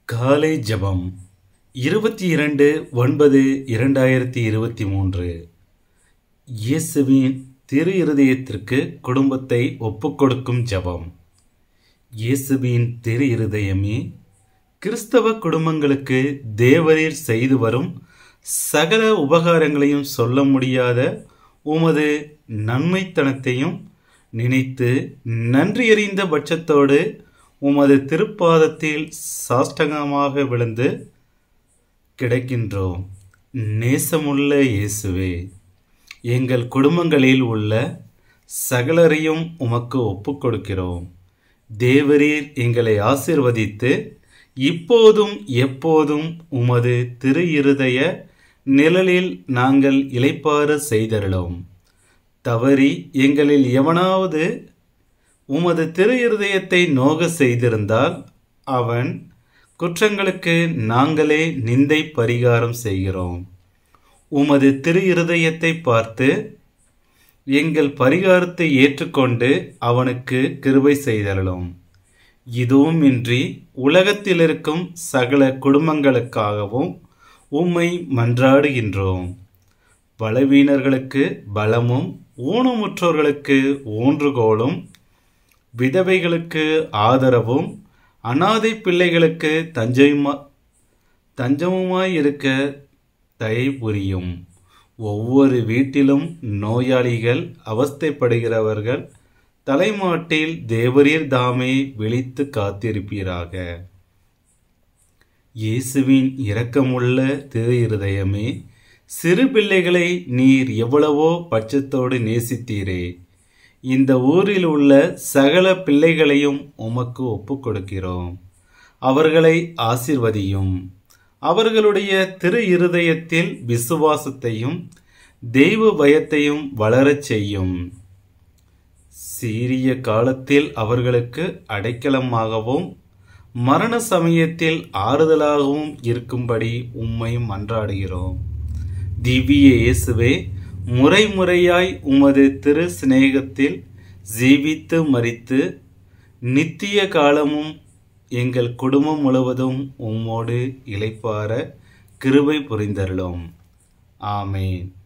காலை ஜெபம் இருபத்தி இரண்டு ஒன்பது இரண்டாயிரத்தி இருபத்தி மூன்று இயேசுவின் திரு இருதயத்திற்கு குடும்பத்தை ஒப்புக்கொடுக்கும் ஜெபம் இயேசுவின் திரு இருதயமே கிறிஸ்தவ குடும்பங்களுக்கு தேவரீர் செய்து வரும் சகல உபகாரங்களையும் சொல்ல முடியாத உமது நன்மைத்தனத்தையும் நினைத்து நன்றியறிந்த பட்சத்தோடு உமது திருப்பாதத்தில் சாஷ்டகமாக விழுந்து கிடக்கின்றோம் நேசமுள்ள இயேசுவே எங்கள் குடும்பங்களில் உள்ள சகலரையும் உமக்கு ஒப்புக்கொடுக்கிறோம் தேவரீர் எங்களை ஆசிர்வதித்து இப்போதும் எப்போதும் உமது திரு இருதய நிழலில் நாங்கள் இளைப்பாற செய்தருளோம் தவறி எங்களில் எவனாவது உமது திரு இருதயத்தை நோக செய்திருந்தால் அவன் குற்றங்களுக்கு நாங்களே நிந்தை பரிகாரம் செய்கிறோம் உமது திரு இருதயத்தை பார்த்து எங்கள் பரிகாரத்தை ஏற்றுக்கொண்டு அவனுக்கு கிருபை செய்தருளும் இதுவும் இன்றி உலகத்தில் இருக்கும் சகல குடும்பங்களுக்காகவும் உம்மை மன்றாடுகின்றோம் பலவீனர்களுக்கு பலமும் ஊனமுற்றோர்களுக்கு ஊன்றுகோலும் விதவைகளுக்கு ஆதரவும் அனாதை பிள்ளைகளுக்கு தஞ்சமா தஞ்சமுமாயிருக்க தயை புரியும் ஒவ்வொரு வீட்டிலும் நோயாளிகள் அவஸ்தைப்படுகிறவர்கள் தலைமாட்டில் தேவரீர் தாமே விழித்து காத்திருப்பீராக இயேசுவின் இரக்கமுள்ள திரு இருதயமே சிறு பிள்ளைகளை நீர் எவ்வளவோ பட்சத்தோடு நேசித்தீரே இந்த ஊரில் உள்ள சகல பிள்ளைகளையும் உமக்கு ஒப்புக் கொடுக்கிறோம் அவர்களை ஆசிர்வதியும் அவர்களுடைய திரு இருதயத்தில் விசுவாசத்தையும் தெய்வ பயத்தையும் வளரச் செய்யும் சீரிய காலத்தில் அவர்களுக்கு அடைக்கலமாகவும் மரண சமயத்தில் ஆறுதலாகவும் இருக்கும்படி உம்மை மன்றாடுகிறோம் திவ்ய இயேசுவே முறை முறையாய் உமது திரு சிநேகத்தில் ஜீவித்து மறித்து நித்திய காலமும் எங்கள் குடும்பம் முழுவதும் உம்மோடு இளைப்பார கிருபை புரிந்தருளோம் ஆமேன்